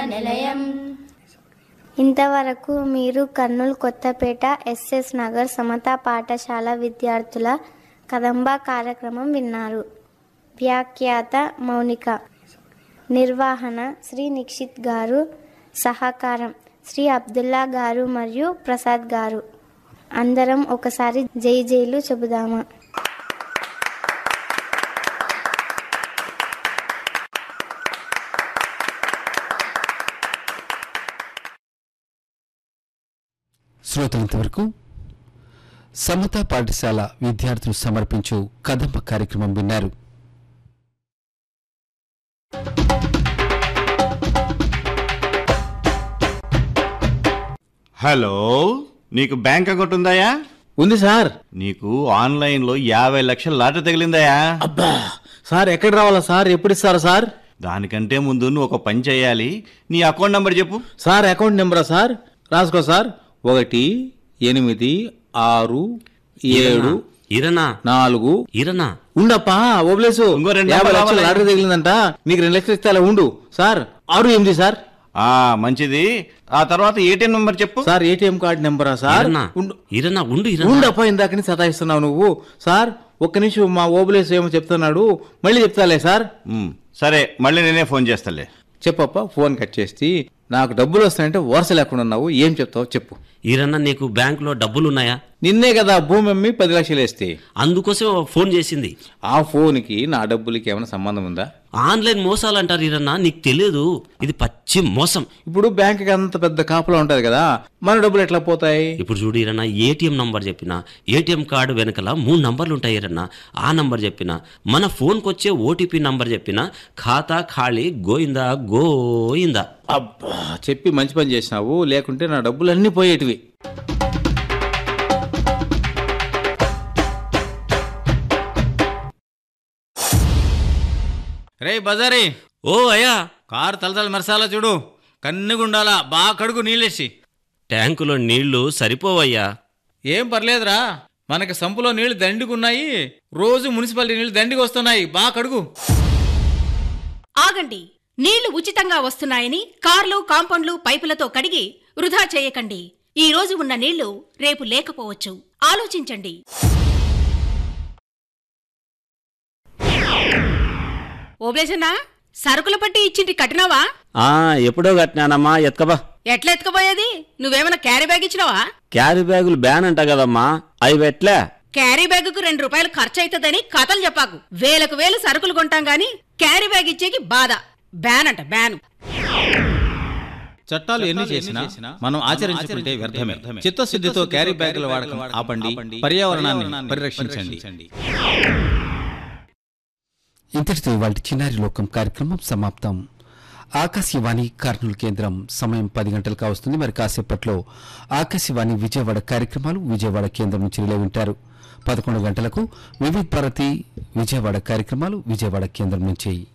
నిలయం ఇంతవరకు మీరు కర్నూలు కొత్తపేట ఎస్ఎస్ నగర్ సమతా పాఠశాల విద్యార్థుల కదంబ కార్యక్రమం విన్నారు వ్యాఖ్యాత మౌనిక నిర్వహణ శ్రీ నిక్షిత్ గారు సహకారం శ్రీ అబ్దుల్లా గారు మరియు ప్రసాద్ గారు అందరం ఒకసారి జై జైలు చెబుదామా శ్రోతలంతవరకు సమతా పాఠశాల విద్యార్థులు సమర్పించు కదంబ కార్యక్రమం విన్నారు హలో నీకు బ్యాంక్ అకౌంట్ ఉందాయా ఉంది సార్ నీకు ఆన్లైన్లో యాభై లక్షల లాటరీ తగిలిందాయా అబ్బా సార్ ఎక్కడ రావాలా సార్ ఎప్పుడు ఇస్తారా సార్ దానికంటే ముందు నువ్వు ఒక పని చేయాలి నీ అకౌంట్ నంబర్ చెప్పు సార్ అకౌంట్ నెంబరా సార్ రాసుకో సార్ ఒకటి ఎనిమిది ఆరు ఏడు ఇరనా నాలుగు ఇరనా ఉండప్పా ఓబ్లేసు ఇంకో రెండు యాభై నెంబర్లు లక్షలు రావాలి. లాటరీ తగిలిందంట నీకు రెండు లక్షలు ఇస్తే అలా ఉండు సార్ ఆరు ఎనిమిది సార్ ఆ మంచిది ఆ తర్వాత ఏటీఎం నంబర్ చెప్పు సార్ ఏటీఎం కార్డు నెంబరా సార్ ఇరనా ఉండు ఇరనా ఉండు ఇరనా ఉండప్పా ఇందాక నుంచి సతాయిస్తున్నావు నువ్వు సార్ ఒక్క నిమిషం మా ఓబులేసు ఏమో చెప్తున్నాడు మళ్ళీ చెప్తాలే సార్ ఉమ్, సరే మళ్ళీ నేనే ఫోన్ చేస్తాలే చెప్పప్ప ఫోన్ కట్ చేసి నాకు డబ్బులు వస్తాయంటే వరుస లేకుండా ఉన్నావు ఏం చెప్తావు చెప్పు ఇరన్నా నీకు బ్యాంకులో డబ్బులున్నాయా నిన్నే కదా భూమి అమ్మి పది లక్షలు వేస్తే అందుకోసం ఫోన్ చేసింది ఆ ఫోన్కి నా డబ్బులకి ఏమైనా సంబంధం ఉందా ఆన్లైన్ మోసాలు అంటారు ఇరన్నా నీకు తెలియదు ఇది పచ్చి మోసం ఇప్పుడు బ్యాంక్కి అంత పెద్ద కాపలా ఉంటది కదా మన డబ్బులు ఎట్లా పోతాయి ఇప్పుడు చూడు ఇరన్నా ఏటీఎం నంబర్ చెప్పిన ఏటీఎం కార్డు వెనకల మూడు నంబర్లు ఉంటాయి ఇరన్నా ఆ నంబర్ చెప్పిన మన ఫోన్కి వచ్చే ఓటీపీ నంబర్ చెప్పిన ఖాతా ఖాళీ గోయిందా గోయిందా అబ్బా చెప్పి మంచి పని చేసినావు లేకుంటే నా డబ్బులు అన్నీ పోయేటివి రే బజారీ ఓ అయ్యా కారు తలతల మెరసాలా చూడు కన్నుగుండాలా బాగా కడుగు నీళ్ళేసి ట్యాంకులో నీళ్లు సరిపోవయ్యా ఏం పర్లేదురా మనకి సంపులో నీళ్లు దండిగున్నాయి రోజు మున్సిపాలిటీ నీళ్లు దండిగా వస్తున్నాయి బాగా కడుగు ఆగండి నీళ్లు ఉచితంగా వస్తున్నాయని కార్లు కాంపౌండ్లు పైపులతో కడిగి వృధా చేయకండి ఈ రోజు ఉన్న నీళ్లు రేపు లేకపోవచ్చు ఆలోచించండి ఓబ్లేసన్నా సరుకుల పట్టి ఇచ్చింటి కట్టినావా ఆ ఎప్పుడో కట్టినానమ్మా ఎత్కబా ఎట్లా ఎత్తుకుపోయేది నువ్వేమైనా క్యారీ బ్యాగ్ ఇచ్చినావా క్యారీ బ్యాగులు బ్యాన్ అంట కదమ్మా అవి పెట్లే క్యారీ బ్యాగుకు రెండు రూపాయలు ఖర్చు అవుతుందని కథలు చెప్పాకు వేలకు వేలు సరుకులు కొంటాం గాని క్యారీ బ్యాగ్ ఇచ్చేకి బాధ బ్యాన్ అంట బ్యాన్ చట్టాలు ఎన్ని చేసినా మనం ఆచరించుకుంటే వ్యర్థమే చిత్తశుద్ధితో క్యారీ బ్యాగుల వాడకం ఆపండి పర్యావరణాన్ని పరిరక్షించండి ఇంతటితో ఇవాళ చిన్నారి లోకం కార్యక్రమం సమాప్తం ఆకాశవాణి కర్నూలు కేంద్రం సమయం పది గంటలకు వస్తుంది మరి కాసేపట్లో ఆకాశవాణి విజయవాడ కార్యక్రమాలు విజయవాడ కేంద్రం నుంచి రిలే వింటారు పదకొండు గంటలకు వివిధ భారతి విజయవాడ కార్యక్రమాలు విజయవాడ కేంద్రం నుంచి